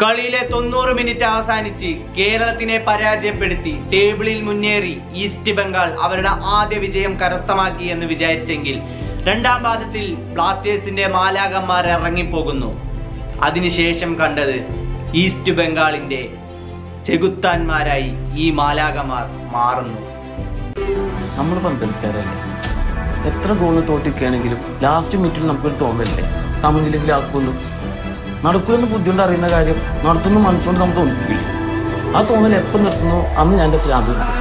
കളിയിലെ തൊണ്ണൂറ് മിനിറ്റ് അവസാനിച്ച് കേരളത്തിനെ പരാജയപ്പെടുത്തി ടേബിളിൽ മുന്നേറി ഈസ്റ്റ് ബംഗാൾ അവരുടെ ആദ്യ വിജയം കരസ്ഥമാക്കി എന്ന് വിചാരിച്ചെങ്കിൽ രണ്ടാം പാദത്തിൽ ബ്ലാസ്റ്റേഴ്സിന്റെ മാലാകന്മാർ ഇറങ്ങിപ്പോകുന്നു അതിനുശേഷം കണ്ടത് ഈസ്റ്റ് ബംഗാളിന്റെ ചെകുത്താന്മാരായി ഈ മാലാകന്മാർ മാറുന്നു നമ്മൾ പന്തളിക്കാരല്ലേ എത്ര ഗോള് തോറ്റിരിക്കുകയാണെങ്കിലും ലാസ്റ്റ് മിനിറ്റിൽ നമുക്കൊരു തോന്നല്ലേ സമനിലെങ്കിലും ആക്കുമല്ലോ നടക്കുമെന്ന് ബുദ്ധിമുട്ട് അറിയുന്ന കാര്യം നടത്തുന്ന മനസ്സുകൊണ്ട് നമുക്ക് തോന്നിപ്പിക്കില്ല ആ തോന്നൽ എപ്പോൾ നിർത്തുന്നു അന്ന് ഞാൻ എൻ്റെ പ്രാന്ത് നിർത്തും.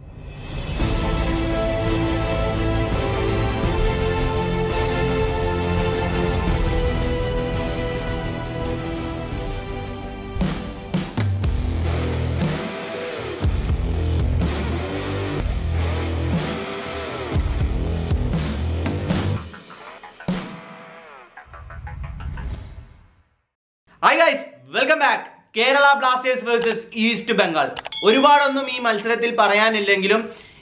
Hi guys welcome back Kerala Blasters versus East Bengal ഒരുപാടൊന്നും ഈ മത്സരത്തിൽ പറയാനില്ലെങ്കിലും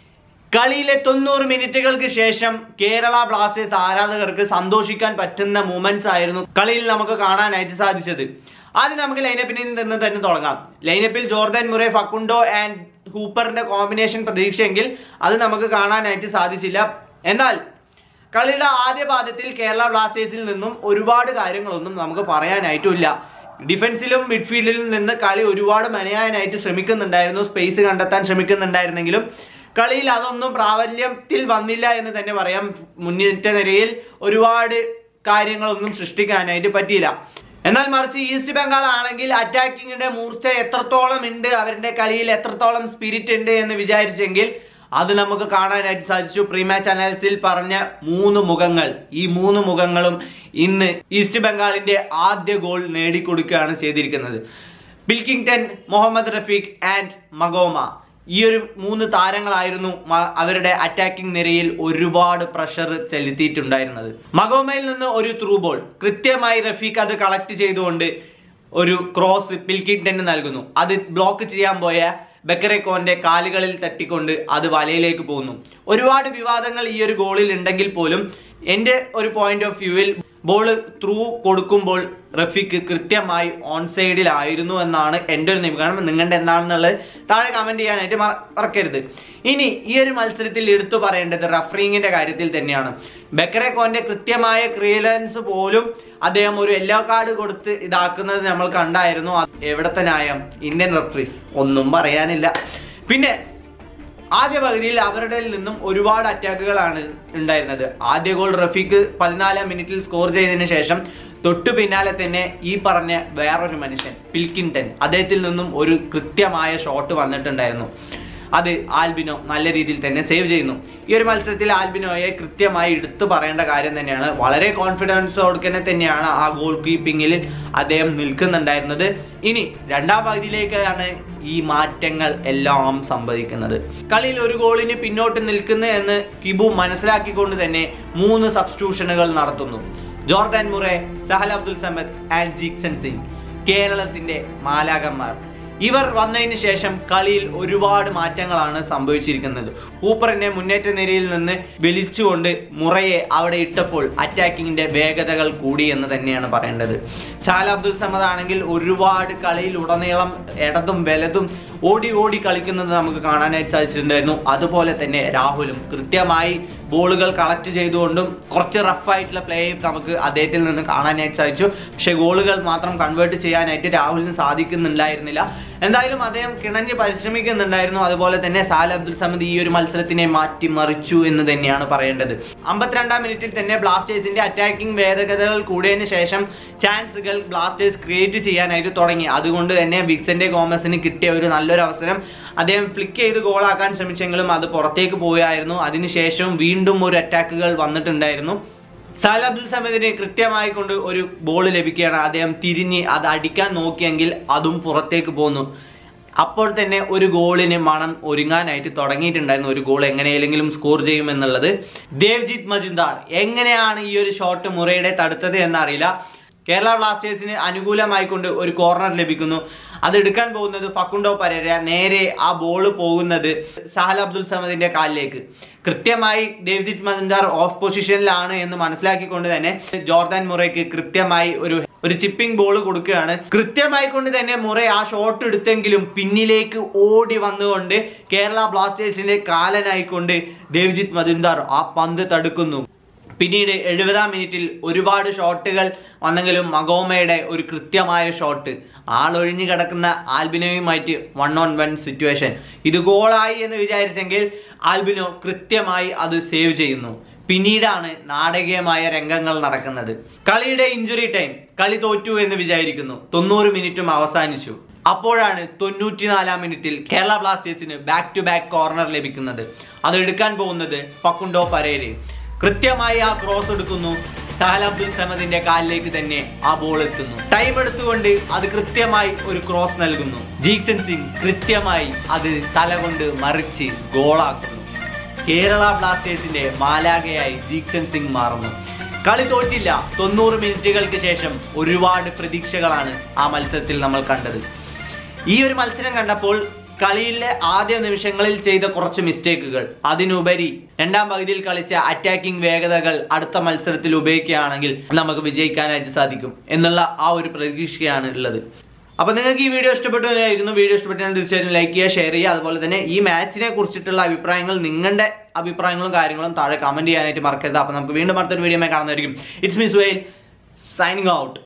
കളിയിലെ തൊണ്ണൂറ് മിനിറ്റുകൾക്ക് ശേഷം കേരള ബ്ലാസ്റ്റേഴ്സ് ആരാധകർക്ക് സന്തോഷിക്കാൻ പറ്റുന്ന മൂമെന്റ്സ് ആയിരുന്നു കളിയിൽ നമുക്ക് കാണാനായിട്ട് സാധിച്ചത് ആദ്യം നമുക്ക് ലൈനപ്പിൽ നിന്ന് തന്നെ തുടങ്ങാം ലൈനപ്പിൽ ജോർദാൻ മുറെ ഫക്കുണ്ടോ ആൻഡ് ഹൂപ്പറിന്റെ കോമ്പിനേഷൻ പ്രതീക്ഷയെങ്കിൽ അത് നമുക്ക് കാണാനായിട്ട് സാധിച്ചില്ല എന്നാൽ കളിയുടെ ആദ്യ പാദത്തിൽ കേരള ബ്ലാസ്റ്റേഴ്സിൽ നിന്നും ഒരുപാട് കാര്യങ്ങളൊന്നും നമുക്ക് പറയാനായിട്ടില്ല ഡിഫൻസിലും മിഡ്ഫീൽഡിലും നിന്ന് കളി ഒരുപാട് മെനയാനായിട്ട് ശ്രമിക്കുന്നുണ്ടായിരുന്നു സ്പേസ് കണ്ടെത്താൻ ശ്രമിക്കുന്നുണ്ടായിരുന്നെങ്കിലും കളിയിൽ അതൊന്നും പ്രാബല്യത്തിൽ വന്നില്ല എന്ന് തന്നെ പറയാം മുന്നേറ്റ നിരയിൽ ഒരുപാട് കാര്യങ്ങളൊന്നും സൃഷ്ടിക്കാനായിട്ട് പറ്റിയില്ല എന്നാൽ മറിച്ച് ഈസ്റ്റ് ബംഗാൾ ആണെങ്കിൽ അറ്റാക്കിങ്ങിന്റെ മൂർച്ച എത്രത്തോളം ഉണ്ട് അവരുടെ കളിയിൽ എത്രത്തോളം സ്പിരിറ്റ് ഉണ്ട് എന്ന് വിചാരിച്ചെങ്കിൽ അത് നമുക്ക് കാണാനായിട്ട് സാധിച്ചു പ്രീ മാച്ച് അനാലിസിൽ പറഞ്ഞ മൂന്ന് മുഖങ്ങൾ ഈ മൂന്ന് മുഖങ്ങളും ഇന്ന് ഈസ്റ്റ് ബംഗാളിന്റെ ആദ്യ ഗോൾ നേടിക്കൊടുക്കുകയാണ് ചെയ്തിരിക്കുന്നത് ബിൽക്കിങ്ടൺ മുഹമ്മദ് റഫീഖ് ആൻഡ് മഗോമ ഈ ഒരു മൂന്ന് താരങ്ങളായിരുന്നു മ- അവരുടെ അറ്റാക്കിംഗ് നിരയിൽ ഒരുപാട് പ്രഷർ ചെലുത്തിയിട്ടുണ്ടായിരുന്നത് മഗോമയിൽ നിന്ന് ഒരു ത്രൂ ബോൾ കൃത്യമായി റഫീഖ് അത് കളക്ട് ചെയ്തുകൊണ്ട് ഒരു ക്രോസ് പിൽക്കിങ്ടന് നൽകുന്നു അത് ബ്ലോക്ക് ചെയ്യാൻ പോയ ബക്കറെക്കോന്റെ കാലുകളിൽ തട്ടിക്കൊണ്ട് അത് വലയിലേക്ക് പോകുന്നു ഒരുപാട് വിവാദങ്ങൾ ഈ ഒരു ഗോളിൽ ഉണ്ടെങ്കിൽ പോലും എൻ്റെ ഒരു പോയിന്റ് ഓഫ് വ്യൂവിൽ ബോൾ ത്രൂ കൊടുക്കുമ്പോൾ റഫീഖ് കൃത്യമായി ഓൺ സൈഡിലായിരുന്നു എന്നാണ് എൻ്റെ ഒരു നിഗമനം നിങ്ങളുടെ എന്താണെന്നുള്ളത് താഴെ കമന്റ് ചെയ്യാനായിട്ട് മറ- മറക്കരുത് ഇനി ഈ ഒരു മത്സരത്തിൽ എടുത്തു പറയേണ്ടത് റഫറിങ്ങിന്റെ കാര്യത്തിൽ തന്നെയാണ് ബക്കറെക്കോന്റെ കൃത്യമായ ക്രിയലൻസ് പോലും അദ്ദേഹം ഒരു യെല്ലോ കാർഡ് കൊടുത്ത് ഇതാക്കുന്നത് നമ്മൾ കണ്ടായിരുന്നു അത് എവിടത്തെ ന്യായം ഇന്ത്യൻ റഫറീസ് ഒന്നും പറയാനില്ല പിന്നെ ആദ്യ പകുതിയിൽ അവരുടെ നിന്നും ഒരുപാട് അറ്റാക്കുകളാണ് ഉണ്ടായിരുന്നത് ആദ്യ ഗോൾ റഫീഖ് പതിനാലാം മിനിറ്റിൽ സ്കോർ ചെയ്തതിനു ശേഷം തൊട്ടു പിന്നാലെ തന്നെ ഈ പറഞ്ഞ വേറൊരു മനുഷ്യൻ പിൽക്കിൻടൺ അദ്ദേഹത്തിൽ നിന്നും ഒരു കൃത്യമായ ഷോട്ട് വന്നിട്ടുണ്ടായിരുന്നു അത് ആൽബിനോ നല്ല രീതിയിൽ തന്നെ സേവ് ചെയ്യുന്നു ഈ ഒരു മത്സരത്തിൽ ആൽബിനോയെ കൃത്യമായി എടുത്തു പറയേണ്ട കാര്യം തന്നെയാണ് വളരെ കോൺഫിഡൻസോടെ തന്നെയാണ് ആ ഗോൾ കീപ്പിങ്ങിൽ അദ്ദേഹം നിൽക്കുന്നുണ്ടായിരുന്നത് ഇനി രണ്ടാം പകുതിയിലേക്കാണ് ഈ മാറ്റങ്ങൾ എല്ലാം സംഭവിക്കുന്നത് കളിയിൽ ഒരു ഗോളിന് പിന്നോട്ട് നിൽക്കുന്നു എന്ന് കിബു മനസ്സിലാക്കിക്കൊണ്ട് തന്നെ മൂന്ന് സബ്സ്റ്റിറ്റ്യൂഷനുകൾ നടത്തുന്നു Jordan Murray Sahal Abdul Samad and Jeakson Singh കേരളത്തിന്റെ മാലാകന്മാർ ഇവർ വന്നതിന് ശേഷം കളിയിൽ ഒരുപാട് മാറ്റങ്ങളാണ് സംഭവിച്ചിരിക്കുന്നത് ഹൂപ്പറിന്റെ മുന്നേറ്റ നിരയിൽ നിന്ന് വലിച്ചുകൊണ്ട് മുറയെ അവിടെ ഇട്ടപ്പോൾ അറ്റാക്കിങ്ങിന്റെ വേഗതകൾ കൂടി എന്ന് തന്നെയാണ് പറയേണ്ടത് ഷാല അബ്ദുൽ സമദ് ആണെങ്കിൽ ഒരുപാട് കളിയിൽ ഉടനീളം ഇടതും വലതും ഓടി ഓടി കളിക്കുന്നത് നമുക്ക് കാണാനായിട്ട് സാധിച്ചിട്ടുണ്ടായിരുന്നു അതുപോലെ തന്നെ രാഹുലും കൃത്യമായി ബോളുകൾ കളക്ട് ചെയ്തുകൊണ്ടും കുറച്ച് റഫായിട്ടുള്ള പ്ലേ നമുക്ക് അദ്ദേഹത്തിൽ നിന്ന് കാണാനായിട്ട് സാധിച്ചു പക്ഷേ ഗോളുകൾ മാത്രം കൺവേർട്ട് ചെയ്യാനായിട്ട് രാഹുലിന് സാധിക്കുന്നുണ്ടായിരുന്നില്ല എന്തായാലും അദ്ദേഹം കിണഞ്ഞ് പരിശ്രമിക്കുന്നുണ്ടായിരുന്നു അതുപോലെ തന്നെ സാൽ അബ്ദുൽ സമദ് ഈ ഒരു മത്സരത്തിനെ മാറ്റിമറിച്ചു എന്ന് തന്നെയാണ് പറയേണ്ടത് അമ്പത്തിരണ്ടാം മിനിറ്റിൽ തന്നെ ബ്ലാസ്റ്റേഴ്സിന്റെ അറ്റാക്കിംഗ് വേഗതകൾ കൂടിയതിനു ശേഷം ചാൻസുകൾ ബ്ലാസ്റ്റേഴ്സ് ക്രിയേറ്റ് ചെയ്യാനായിട്ട് തുടങ്ങി അതുകൊണ്ട് തന്നെ വിക്സന്റെ ഗോമസിന് കിട്ടിയ ഒരു നല്ലൊരു അവസരം അദ്ദേഹം ഫ്ലിക്ക് ചെയ്ത് ഗോളാക്കാൻ ശ്രമിച്ചെങ്കിലും അത് പുറത്തേക്ക് പോയായിരുന്നു അതിനുശേഷം വീണ്ടും ഒരു അറ്റാക്കുകൾ വന്നിട്ടുണ്ടായിരുന്നു സാല അബ്ദുൽ സമദിനെ കൃത്യമായി കൊണ്ട് ഒരു ബോൾ ലഭിക്കുകയാണ് അദ്ദേഹം തിരിഞ്ഞ് അത് അടിക്കാൻ നോക്കിയെങ്കിൽ അതും പുറത്തേക്ക് പോന്നു അപ്പോൾ തന്നെ ഒരു ഗോളിന് മണം ഒരുങ്ങാനായിട്ട് തുടങ്ങിയിട്ടുണ്ടായിരുന്നു ഒരു ഗോൾ എങ്ങനെയെങ്കിലും സ്കോർ ചെയ്യുമെന്നുള്ളത് ദേവ്ജിത്ത് മജുന്ദാർ എങ്ങനെയാണ് ഈ ഒരു ഷോട്ട് മുറയുടെ തടുത്തത് എന്നറിയില്ല കേരള ബ്ലാസ്റ്റേഴ്സിന് അനുകൂലമായിക്കൊണ്ട് ഒരു കോർണർ ലഭിക്കുന്നു അത് എടുക്കാൻ പോകുന്നത് ഫക്കുണ്ടോ പരേര നേരെ ആ ബോൾ പോകുന്നത് സഹൽ അബ്ദുൽ സമദിന്റെ കാലിലേക്ക് കൃത്യമായി ഡേവിഡ് മജൻഡാർ ഓഫ് പൊസിഷനിലാണ് എന്ന് മനസ്സിലാക്കിക്കൊണ്ട് തന്നെ ജോർദാൻ മുറയ്ക്ക് കൃത്യമായി ഒരു ഒരു ചിപ്പിംഗ് ബോൾ കൊടുക്കുകയാണ് കൃത്യമായി കൊണ്ട് തന്നെ മുറ ആ ഷോട്ട് എടുത്തെങ്കിലും പിന്നിലേക്ക് ഓടി വന്നുകൊണ്ട് കേരള ബ്ലാസ്റ്റേഴ്സിന്റെ കാലനായിക്കൊണ്ട് ദേവ്ജിത്ത് മജുംദാർ ആ പന്ത് തടുക്കുന്നു പിന്നീട് എഴുപതാം മിനിറ്റിൽ ഒരുപാട് ഷോട്ടുകൾ വന്നെങ്കിലും മഗോമയുടെ ഒരു കൃത്യമായ ഷോട്ട് ആളൊഴിഞ്ഞു കിടക്കുന്ന ആൽബിനോയുമായിട്ട് വൺ ഓൺ വൺ സിറ്റുവേഷൻ ഇത് ഗോളായി എന്ന് വിചാരിച്ചെങ്കിൽ ആൽബിനോ കൃത്യമായി അത് സേവ് ചെയ്യുന്നു പിന്നീടാണ് നാടകീയമായ രംഗങ്ങൾ നടക്കുന്നത് കളിയുടെ ഇഞ്ചുറി ടൈം കളി തോറ്റു എന്ന് വിചാരിക്കുന്നു തൊണ്ണൂറ് മിനിറ്റും അവസാനിച്ചു അപ്പോഴാണ് തൊണ്ണൂറ്റിനാലാം മിനിറ്റിൽ കേരള ബ്ലാസ്റ്റേഴ്സിന് ബാക്ക് ടു ബാക്ക് കോർണർ ലഭിക്കുന്നത് അത് എടുക്കാൻ പോകുന്നത് പക്കുണ്ടോ പരേര് കൃത്യമായി ആ ക്രോസ് എടുക്കുന്നു സഹൽ അബ്ദുൽ സമദിന്റെ കാലിലേക്ക് തന്നെ ആ ബോൾ എത്തുന്നു ടൈം എടുത്തുകൊണ്ട് അത് കൃത്യമായി ഒരു ക്രോസ് നൽകുന്നു ജീക്സൺ സിംഗ് കൃത്യമായി അത് തല കൊണ്ട് മറിച്ച് ഗോളാക്കുന്നു കേരള ബ്ലാസ്റ്റേഴ്സിന്റെ മാലാകയായി ജീക്സൺ സിംഗ് മാറുന്നു കളി തോറ്റില്ല തൊണ്ണൂറ് മിനിറ്റുകൾക്ക് ശേഷം ഒരുപാട് പ്രതീക്ഷകളാണ് ആ മത്സരത്തിൽ നമ്മൾ കണ്ടത് ഈ ഒരു മത്സരം കണ്ടപ്പോൾ കളിയിലെ ആദ്യ നിമിഷങ്ങളിൽ ചെയ്ത കുറച്ച് മിസ്റ്റേക്കുകൾ അതിനുപരി രണ്ടാം പകുതിയിൽ കളിച്ച അറ്റാക്കിംഗ് വേഗതകൾ അടുത്ത മത്സരത്തിൽ ഉപയോഗിക്കുകയാണെങ്കിൽ നമുക്ക് വിജയിക്കാനായിട്ട് സാധിക്കും എന്നുള്ള ആ ഒരു പ്രതീക്ഷയാണ് ഉള്ളത് അപ്പൊ നിങ്ങൾക്ക് ഈ വീഡിയോ ഇഷ്ടപ്പെട്ടു എന്നായിരുന്നു വീഡിയോ ഇഷ്ടപ്പെട്ടാൽ തീർച്ചയായും ലൈക്ക് ചെയ്യുക ഷെയർ ചെയ്യുക അതുപോലെ തന്നെ ഈ മാച്ചിനെ കുറിച്ചിട്ടുള്ള അഭിപ്രായങ്ങൾ നിങ്ങളുടെ അഭിപ്രായങ്ങളും കാര്യങ്ങളും താഴെ കമന്റ് ചെയ്യാനായിട്ട് മറക്കരുത് അപ്പൊ നമുക്ക് വീണ്ടും അടുത്തൊരു വീഡിയോ കാണുന്നതായിരിക്കും it's miss vale signing out